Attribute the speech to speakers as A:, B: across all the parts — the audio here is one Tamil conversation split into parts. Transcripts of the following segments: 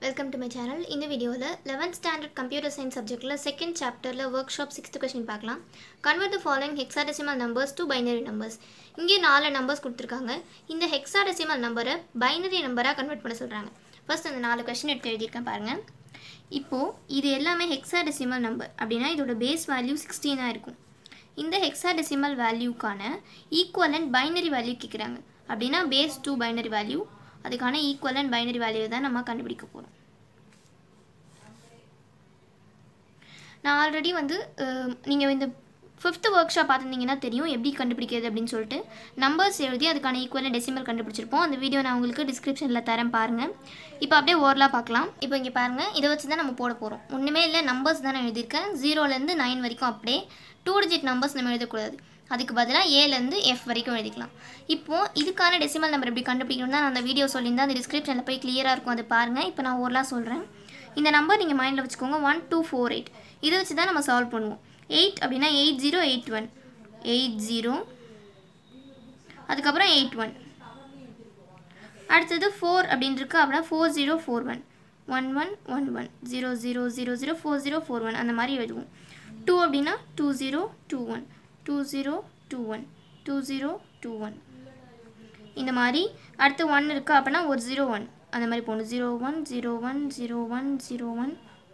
A: வெல்கம் டு மை சேனல் இந்த வீடியோவில் லெவன்த் ஸ்டாண்டர்ட் கம்ப்யூட்டர் சயின்ஸ் சப்ஜெக்ட்டில் செகண்ட் சாப்டரில் ஒர்க் ஷாப் சிக்ஸ்த் கொஸ்டின் பார்க்கலாம் convert the following hexadecimal numbers to binary numbers இங்கே நாலு நம்பர்ஸ் கொடுத்துருக்காங்க இந்த ஹெக்ஸாடெசிமல் நம்பரை பைனரி நம்பராக கன்வெர்ட் பண்ண சொல்கிறாங்க ஃபர்ஸ்ட் அந்த நாலு கொஸ்டின் எடுத்து எழுதியிருக்கேன் பாருங்கள் இப்போது இது எல்லாமே ஹெக்ஸாடெசிமல் நம்பர் அப்படின்னா இதோட பேஸ் வேல்யூ சிக்ஸ்டீனாக இருக்கும் இந்த ஹெக்ஸாடெசிமல் வேல்யூக்கான ஈக்குவலண்ட் பைனரி வேல்யூ கேட்குறாங்க அப்படின்னா பேஸ் டூ பைனரி வேல்யூ அதுக்கான ஈக்குவலண்ட் பைனரி வேல்யூ தான் நம்ம கண்டுபிடிக்க போகிறோம் நான் ஆல்ரெடி வந்து நீங்கள் இந்த ஃபிஃப்த்து ஒர்க் ஷாப் பார்த்துருந்தீங்கன்னா தெரியும் எப்படி கண்டுபிடிக்கிறது அப்படின்னு சொல்லிட்டு நம்பர்ஸ் எழுதி அதுக்கான ஈக்குவலாக டெசிமல் கண்டுபிடிச்சிருப்போம் அந்த வீடியோ நான் உங்களுக்கு டிஸ்கிரிப்ஷனில் தரேன் பாருங்கள் இப்போ அப்படியே ஓரலாக பார்க்கலாம் இப்போ இங்கே பாருங்கள் இதை வச்சு தான் நம்ம போட போகிறோம் ஒன்றுமே இல்லை நம்பர்ஸ் தான் நான் எழுதியிருக்கேன் ஜீரோலேருந்து நைன் வரைக்கும் அப்படியே டூ டிஜிட் நம்பர்ஸ் நம்ம எழுதக்கூடாது அதுக்கு பதிலாக ஏலேருந்து எஃப் வரைக்கும் எழுதிக்கலாம் இப்போது இதுக்கான டெசிமல் நம்பர் எப்படி கண்டுபிடிக்கணும் தான் நான் அந்த வீடியோ சொல்லியிருந்தேன் அந்த டிஸ்கிரிப்ஷனில் போய் கிளியராக இருக்கும் அது பாருங்கள் இப்போ நான் ஓரலாக சொல்கிறேன் இந்த நம்பர் நீங்கள் மைண்டில் வச்சுக்கோங்க ஒன் டூ ஃபோர் எயிட் இதை வச்சு தான் நம்ம சால்வ் பண்ணுவோம் எயிட் அப்படின்னா eight zero eight one eight zero அதுக்கப்புறம் எயிட் ஒன் அடுத்தது ஃபோர் அப்படின்னு இருக்கு அப்படின்னா four zero four one one one one one zero zero zero zero four zero four one அந்த மாதிரி எழுதுவோம் டூ அப்படின்னா two zero two one two zero two one two zero two one இந்த மாதிரி அடுத்து ஒன் இருக்குது அப்படின்னா ஒரு ஜீரோ ஒன் அந்த மாதிரி போகணும் zero one zero one zero one zero one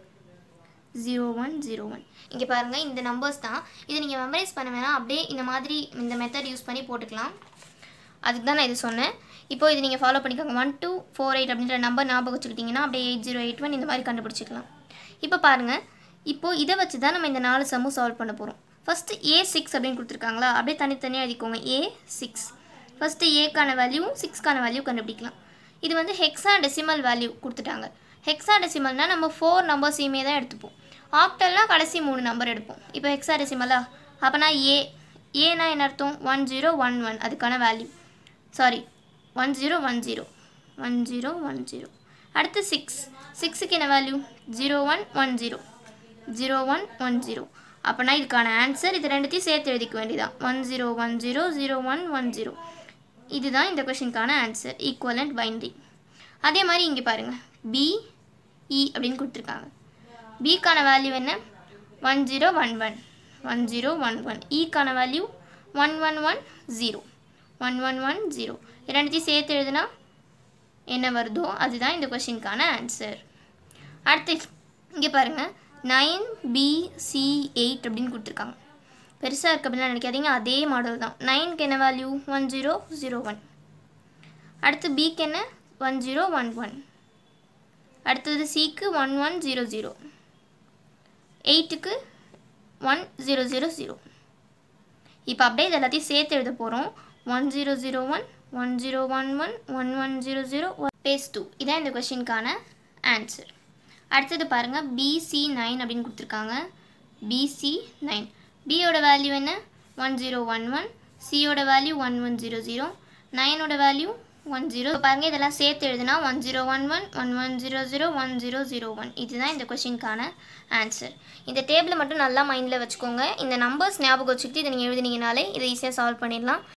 A: zero one zero one இங்கே பாருங்கள் இந்த நம்பர்ஸ் தான் இதை நீங்கள் மெமரைஸ் பண்ண வேணாம் அப்படியே இந்த மாதிரி இந்த மெத்தட் யூஸ் பண்ணி போட்டுக்கலாம் அதுக்கு தான் நான் இது சொன்னேன் இப்போ இது நீங்கள் ஃபாலோ பண்ணிக்கோங்க ஒன் டூ ஃபோர் எயிட் அப்படின்ற நம்பர் ஞாபகம் வச்சுக்கிட்டிங்கன்னா அப்படியே எயிட் ஜீரோ எயிட் ஒன் இந்த மாதிரி கண்டுபிடிச்சிக்கலாம் இப்போ பாருங்கள் இப்போது இதை வச்சு தான் நம்ம இந்த நாலு சம்மும் சால்வ் பண்ண போகிறோம் ஃபஸ்ட்டு ஏ சிக்ஸ் அப்படின்னு கொடுத்துருக்காங்களா அப்படியே தனித்தனியாக எழுதிக்கோங்க ஏ சிக்ஸ் ஃபஸ்ட்டு ஏக்கான வேல்யூ சிக்ஸ்க்கான வேல்யூ கண்டுபிடிக்கலாம் இது வந்து ஹெக்ஸா டெசிமல் வேல்யூ கொடுத்துட்டாங்க ஹெக்ஸா டெசிமல்னால் நம்ம ஃபோர் நம்பர்ஸையுமே தான் எடுத்துப்போம் ஆக்டல்னால் கடைசி மூணு நம்பர் எடுப்போம் இப்போ ஹெக்ஸா டெசிமலா அப்போனா ஏ ஏனா என்ன அர்த்தம் ஒன் ஜீரோ ஒன் ஒன் அதுக்கான value sorry one zero one zero one zero one zero அடுத்து சிக்ஸ் சிக்ஸுக்கு என்ன value zero one one zero zero one one zero அப்போனா இதுக்கான ஆன்சர் இது ரெண்டுத்தையும் சேர்த்து எழுதிக்க வேண்டியதான் one zero one zero zero one one zero இதுதான் இந்த கொஷினுக்கான ஆன்சர் ஈக்குவலண்ட் பைனரி அதே மாதிரி இங்கே பாருங்கள் பி இ அப்படின்னு கொடுத்துருக்காங்க பிக்கான வேல்யூ என்ன one zero one one one zero one one இக்கான value one one one zero one one one zero ரெண்டுத்தையும் சேர்த்து எழுதுனா என்ன வருதோ அதுதான் இந்த கொஷினுக்கான ஆன்சர் அடுத்து இங்கே பாருங்கள் நைன் பி சி எயிட் அப்படின்னு கொடுத்துருக்காங்க பெருசாக இருக்கு அப்படின்லாம் நினைக்காதீங்க அதே மாடல் தான் நைனுக்கு என்ன value one zero zero one அடுத்து பிக்கு என்ன ஒன் ஜீரோ ஒன் ஒன் அடுத்தது சிக்கு ஒன் ஒன் ஜீரோ ஜீரோ எயிட்டுக்கு ஒன் ஜீரோ ஜீரோ ஜீரோ இப்போ அப்படியே இது எல்லாத்தையும் சேர்த்து எழுத போகிறோம் one zero zero one one zero one one one one zero zero base two இதான் இந்த கொஷினுக்கான ஆன்சர் அடுத்தது பாருங்கள் பிசி நைன் அப்படின்னு கொடுத்துருக்காங்க பிசி நைன் பியோட வேல்யூ என்ன ஒன் ஜீரோ ஒன் ஒன் சியோட value one one zero zero நைனோட வேல்யூ ஒன் ஜீரோ பாருங்கள் இதெல்லாம் சேர்த்து எழுதுனா one zero one one one one zero zero one zero zero one இதுதான் இந்த கொஷினுக்கான ஆன்சர் இந்த டேபிளை மட்டும் நல்லா மைண்டில் வச்சுக்கோங்க இந்த நம்பர்ஸ் ஞாபகம் வச்சுக்கிட்டு இதை நீங்கள் எழுதினீங்கனாலே இதை ஈஸியாக சால்வ் பண்ணிடலாம்